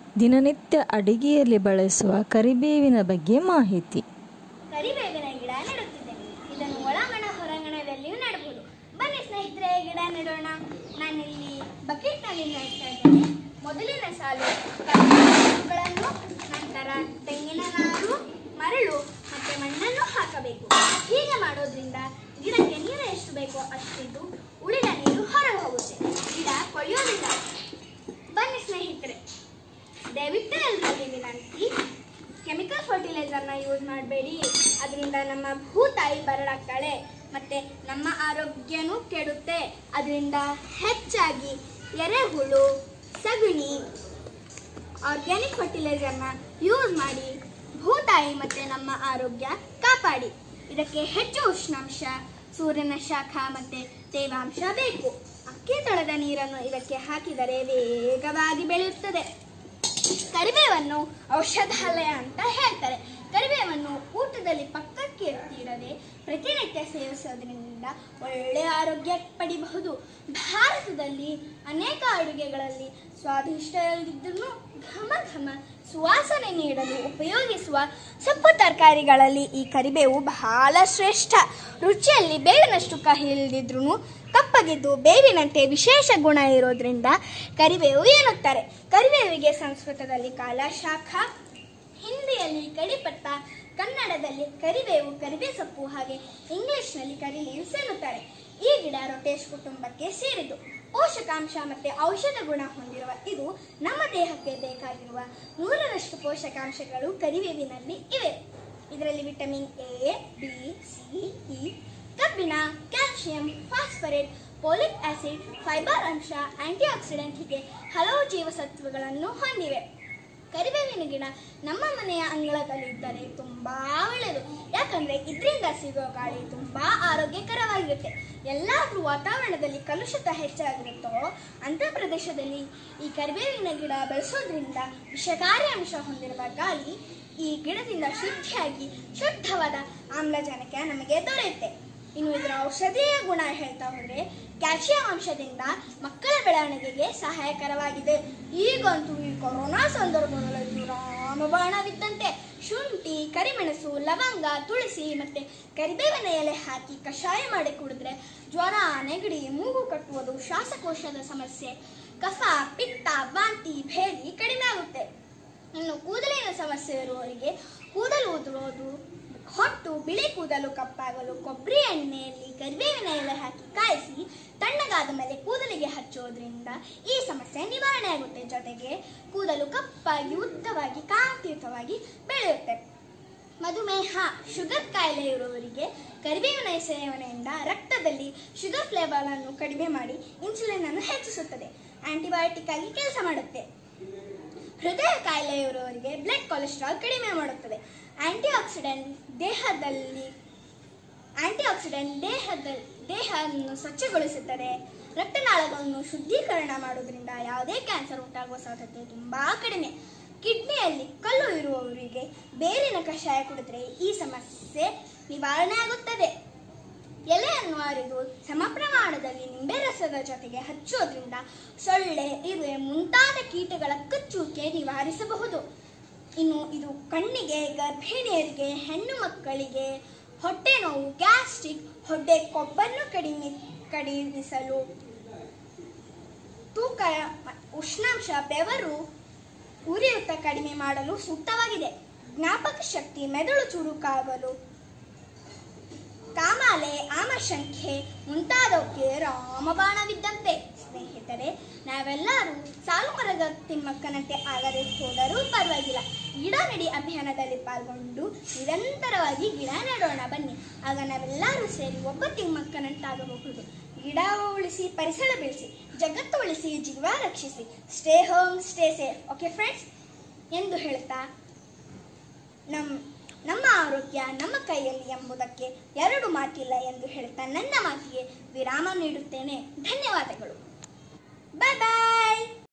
ದಿನನಿತ್ಯ ಅಡಿಗೆಯಲ್ಲಿ ಬಳಸುವ ಕರಿಬೇವಿನ ಬಗ್ಗೆ ಮಾಹಿತಿ ಕರಿಬೇವಿನ ಗಿಡ ನೆಡುತ್ತಿದ್ದೇನೆ ಇದನ್ನು ಒಳಾಂಗಣ ಹೊರಾಂಗಣದಲ್ಲಿಯೂ ನೆಡಬಹುದು ಬನ್ನಿ ಸ್ನೇಹಿತರೆ ಗಿಡ ನೆಡೋಣ ನಾನಿಲ್ಲಿ ಬಕೆಟ್ನಲ್ಲಿ ನೆಡ್ತಾ ಇದ್ದೇನೆ ಮೊದಲಿನ ಸಾಲು ಕರಿಬೇವುಗಳನ್ನು ನಂತರ ತೆಂಗಿನ ನಾರು ಮರಳು ಮತ್ತೆ ಮಣ್ಣನ್ನು ಹಾಕಬೇಕು ಹೀಗೆ ಮಾಡೋದ್ರಿಂದ ಗಿಡಕ್ಕೆ ನೀರು ಎಷ್ಟು ಬೇಕೋ ಅಷ್ಟಿದ್ದು ಉಳಿದ ನೀರು ಹೊರಗೆ ಹೋಗುತ್ತೆ ಗಿಡ ಕೊಳೆಯೋದಿಲ್ಲ ಬನ್ನಿ ಸ್ನೇಹಿತರೆ ದಯವಿಟ್ಟು ಎಲ್ಲರಲ್ಲಿ ವಿನಂತಿ ಕೆಮಿಕಲ್ ಫರ್ಟಿಲೈಸರ್ನ ಯೂಸ್ ಮಾಡಬೇಡಿ ಅದರಿಂದ ನಮ್ಮ ಭೂತಾಯಿ ಬರಡಾಗ್ತಾಳೆ ಮತ್ತೆ ನಮ್ಮ ಆರೋಗ್ಯನೂ ಕೆಡುತ್ತೆ ಅದರಿಂದ ಹೆಚ್ಚಾಗಿ ಎರೆಹುಳು ಸಗಣಿ ಆರ್ಗ್ಯಾನಿಕ್ ಫರ್ಟಿಲೈಸರ್ನ ಯೂಸ್ ಮಾಡಿ ಭೂತಾಯಿ ಮತ್ತೆ ನಮ್ಮ ಆರೋಗ್ಯ ಕಾಪಾಡಿ ಇದಕ್ಕೆ ಹೆಚ್ಚು ಉಷ್ಣಾಂಶ ಸೂರ್ಯನ ಶಾಖ ಮತ್ತೆ ತೇವಾಂಶ ಬೇಕು ಅಕ್ಕಿ ತೊಳೆದ ನೀರನ್ನು ಇದಕ್ಕೆ ಹಾಕಿದರೆ ವೇಗವಾಗಿ ಬೆಳೆಯುತ್ತದೆ ಕರಿಬೇವನ್ನು ಔಷಧಾಲಯ ಅಂತ ಹೇಳ್ತಾರೆ ಕರಿಬೇವನ್ನು ಊಟದಲ್ಲಿ ಪಕ್ಕಕ್ಕೆ ಎತ್ತಿಡದೆ ಪ್ರತಿನಿತ್ಯ ಸೇವಿಸೋದ್ರಿಂದ ಒಳ್ಳೆಯ ಆರೋಗ್ಯ ಪಡಿಬಹುದು ಭಾರತದಲ್ಲಿ ಅನೇಕ ಅಡುಗೆಗಳಲ್ಲಿ ಸ್ವಾದಿಷ್ಟವಿದ್ದರೂ ಘಮ ಘಮ ಸುವಾಸನೆ ನೀಡಲು ಉಪಯೋಗಿಸುವ ಸೊಪ್ಪು ತರಕಾರಿಗಳಲ್ಲಿ ಈ ಕರಿಬೇವು ಬಹಳ ಶ್ರೇಷ್ಠ ರುಚಿಯಲ್ಲಿ ಬೇವಿನಷ್ಟು ಕಹಿ ಇಲ್ಲದಿದ್ರೂ ಕಪ್ಪಗಿದ್ದು ಬೇವಿನಂತೆ ವಿಶೇಷ ಗುಣ ಇರೋದ್ರಿಂದ ಕರಿಬೇವು ಎನ್ನುತ್ತಾರೆ ಕರಿಬೇವಿಗೆ ಸಂಸ್ಕೃತದಲ್ಲಿ ಕಾಲಶಾಖ ಹಿಂದಿಯಲ್ಲಿ ಕಡಿಪತ್ತ ಕನ್ನಡದಲ್ಲಿ ಕರಿಬೇವು ಕರಿಬೇ ಸೊಪ್ಪು ಹಾಗೆ ಇಂಗ್ಲಿಷ್ನಲ್ಲಿ ಕರಿ ಲೀವ್ಸ್ ಎನ್ನುತ್ತಾರೆ ಈ ಗಿಡ ರೊಟೇಶ್ ಕುಟುಂಬಕ್ಕೆ ಸೇರಿದ್ದು ಪೋಷಕಾಂಶ ಮತ್ತೆ ಔಷಧ ಗುಣ ಹೊಂದಿರುವ ಇದು ನಮ್ಮ ದೇಹಕ್ಕೆ ಬೇಕಾಗಿರುವ ನೂರರಷ್ಟು ಪೋಷಕಾಂಶಗಳು ಕರಿಬೇವಿನಲ್ಲಿ ಇವೆ ಇದರಲ್ಲಿ vitamin A B C E ಕಬ್ಬಿಣ calcium phosphate folic acid fibre ಅಂಶ ಆಂಟಿ ಆಕ್ಸಿಡೆಂಟ್ ಹೀಗೆ ಹಲವು ಜೀವಸತ್ವಗಳನ್ನು ಹೊಂದಿವೆ ಕರಿಬೇವಿನ ಗಿಡ ನಮ್ಮ ಮನೆಯ ಅಂಗಳದಲ್ಲಿ ಇದ್ದರೆ ತುಂಬಾ ಒಳ್ಳೆಯದು ಯಾಕಂದ್ರೆ ಇದರಿಂದ ಸಿಗೋ ಗಾಳಿ ತುಂಬಾ ಆರೋಗ್ಯಕರವಾಗಿರುತ್ತೆ ಎಲ್ಲಾದ್ರೂ ವಾತಾವರಣದಲ್ಲಿ ಕಲುಷಿತ ಹೆಚ್ಚಾಗಿರುತ್ತೋ ಅಂತ ಪ್ರದೇಶದಲ್ಲಿ ಈ ಕರಿಬೇವಿನ ಗಿಡ ಬೆಳೆಸೋದ್ರಿಂದ ವಿಷಕಾರಿ ಅಂಶ ಹೊಂದಿರುವ ಗಾಳಿ ಈ ಗಿಡದಿಂದ ಶುದ್ಧಿಯಾಗಿ ಶುದ್ಧವಾದ ಆಮ್ಲಜನಕ ನಮಗೆ ದೊರೆಯುತ್ತೆ ಇನ್ನು ಇದರ ಔಷಧೀಯ ಗುಣ ಹೇಳ್ತಾ ಹೋದ್ರೆ ಕ್ಯಾಲ್ಸಿಯಂ ಅಂಶದಿಂದ ಮಕ್ಕಳ ಬೆಳವಣಿಗೆಗೆ ಸಹಾಯಕರವಾಗಿದೆ ಈಗಂತೂ ಈ ಕೊರೋನಾ ಸಂದರ್ಭದಲ್ಲಿ ರಾಮಬಾಣವಿದ್ದಂತೆ ಶುಂಠಿ ಕರಿಮೆಣಸು ಲವಂಗ ತುಳಸಿ ಮತ್ತೆ ಕರಿಬೇವಿನ ಎಲೆ ಹಾಕಿ ಕಷಾಯ ಮಾಡಿ ಕುಡಿದ್ರೆ ಜ್ವರ ನೆಗಡಿ ಮೂಗು ಕಟ್ಟುವುದು ಶ್ವಾಸಕೋಶದ ಸಮಸ್ಯೆ ಕಫ ಪಿತ್ತ ವಾಂತಿ ಭೇದಿ ಕಡಿಮೆ ಆಗುತ್ತೆ ಇನ್ನು ಕೂದಲಿನ ಸಮಸ್ಯೆ ಇರುವವರಿಗೆ ಕೂದಲು ಉದುರೋದು ಹೊಟ್ಟು ಬಿಳಿ ಕೂದಲು ಕಪ್ಪಾಗಲು ಕೊಬ್ಬರಿ ಎಣ್ಣೆಯಲ್ಲಿ ಕರಿಬೇವಿನ ಎಲೆ ಹಾಕಿ ಕಾಯಿಸಿ ತಣ್ಣಗಾದ ಮೇಲೆ ಕೂದಲಿಗೆ ಹಚ್ಚೋದ್ರಿಂದ ಈ ಸಮಸ್ಯೆ ನಿವಾರಣೆ ಆಗುತ್ತೆ ಜೊತೆಗೆ ಕೂದಲು ಕಪ್ಪಾಗಿ ಉದ್ದವಾಗಿ ಕಾಂತಿಯುತವಾಗಿ ಬೆಳೆಯುತ್ತೆ ಮಧುಮೇಹ ಶುಗರ್ ಕಾಯಿಲೆ ಇರುವವರಿಗೆ ಕರಿಬೇವಿನ ಸೇವನೆಯಿಂದ ರಕ್ತದಲ್ಲಿ ಶುಗರ್ ಫ್ಲೇವರ್ ಅನ್ನು ಕಡಿಮೆ ಮಾಡಿ ಇನ್ಸುಲಿನ್ ಅನ್ನು ಹೆಚ್ಚಿಸುತ್ತದೆ ಆಂಟಿಬಯೋಟಿಕ್ ಆಗಿ ಕೆಲಸ ಮಾಡುತ್ತೆ ಹೃದಯ ಕಾಯಿಲೆ ಇರುವವರಿಗೆ ಬ್ಲಡ್ ಕೊಲೆಸ್ಟ್ರಾಲ್ ಕಡಿಮೆ ಮಾಡುತ್ತದೆ ಆಂಟಿ ಆಕ್ಸಿಡೆಂಟ್ ದೇಹದಲ್ಲಿ ಆಂಟಿ ಆಕ್ಸಿಡೆಂಟ್ ದೇಹದ ದೇಹವನ್ನು ಸ್ವಚ್ಛಗೊಳಿಸುತ್ತದೆ ರಕ್ತನಾಳಗಳನ್ನು ಶುದ್ಧೀಕರಣ ಮಾಡೋದ್ರಿಂದ ಯಾವುದೇ ಕ್ಯಾನ್ಸರ್ ಉಂಟಾಗುವ ಸಾಧ್ಯತೆ ತುಂಬಾ ಕಡಿಮೆ ಕಿಡ್ನಿಯಲ್ಲಿ ಕಲ್ಲು ಇರುವವರಿಗೆ ಬೇರಿನ ಕಷಾಯ ಕುಡಿದ್ರೆ ಈ ಸಮಸ್ಯೆ ನಿವಾರಣೆ ಆಗುತ್ತದೆ ಎಲೆಯನ್ನು ಅರಿದು ಸಮ ಪ್ರಮಾಣದಲ್ಲಿ ನಿಂಬೆ ರಸದ ಜೊತೆಗೆ ಹಚ್ಚೋದ್ರಿಂದ ಸೊಳ್ಳೆ ಇರುವೆ ಮುಂತಾದ ಕೀಟಗಳ ಕಚ್ಚುವಿಕೆ ನಿವಾರಿಸಬಹುದು ಇನ್ನು ಇದು ಕಣ್ಣಿಗೆ ಗರ್ಭಿಣಿಯರಿಗೆ ಹೆಣ್ಣು ಮಕ್ಕಳಿಗೆ ಹೊಟ್ಟೆ ನೋವು ಗ್ಯಾಸ್ಟ್ರಿಕ್ ಹೊಟ್ಟೆ ಕೊಬ್ಬನ್ನು ಕಡಿಮೆ ಕಡಿಮಿಸಲು ತೂಕ ಉಷ್ಣಾಂಶ ಬೆವರು ಉರಿಯೂತ ಕಡಿಮೆ ಮಾಡಲು ಸೂಕ್ತವಾಗಿದೆ ಜ್ಞಾಪಕ ಶಕ್ತಿ ಮೆದುಳು ಚುರುಕಾಗಲು ಕಾಮಾಲೆ ಆಮಶಂಖ್ಯೆ ಮುಂತಾದವಕ್ಕೆ ರಾಮಬಾಣವಿದ್ದಂತೆ ಸ್ನೇಹಿತರೆ ನಾವೆಲ್ಲರೂ ಸಾಲು ಮರದ ತಿಮ್ಮಕ್ಕನಂತೆ ಆಗದೆ ಹೋದರೂ ಪರವಾಗಿಲ್ಲ ಗಿಡ ನೆಡಿ ಅಭಿಯಾನದಲ್ಲಿ ಪಾಲ್ಗೊಂಡು ನಿರಂತರವಾಗಿ ಗಿಡ ನೆಡೋಣ ಬನ್ನಿ ಆಗ ನಾವೆಲ್ಲರೂ ಸೇರಿ ಒಬ್ಬ ತಿಮ್ಮಕ್ಕನಂತಾಗಬಹುದು ಗಿಡ ಉಳಿಸಿ ಪರಿಸರ ಬೆಳೆಸಿ ಜಗತ್ತು ಉಳಿಸಿ ಜೀವ ರಕ್ಷಿಸಿ stay home stay safe okay friends ಎಂದು ಹೇಳ್ತಾ ನಮ್ ನಮ್ಮ ಆರೋಗ್ಯ ನಮ್ಮ ಕೈಯಲ್ಲಿ ಎಂಬುದಕ್ಕೆ ಎರಡು ಮಾತಿಲ್ಲ ಎಂದು ಹೇಳ್ತಾ ನನ್ನ ಮಾತಿಗೆ ವಿರಾಮ ನೀಡುತ್ತೇನೆ ಧನ್ಯವಾದಗಳು ಬಾಯ್ ಬಾಯ್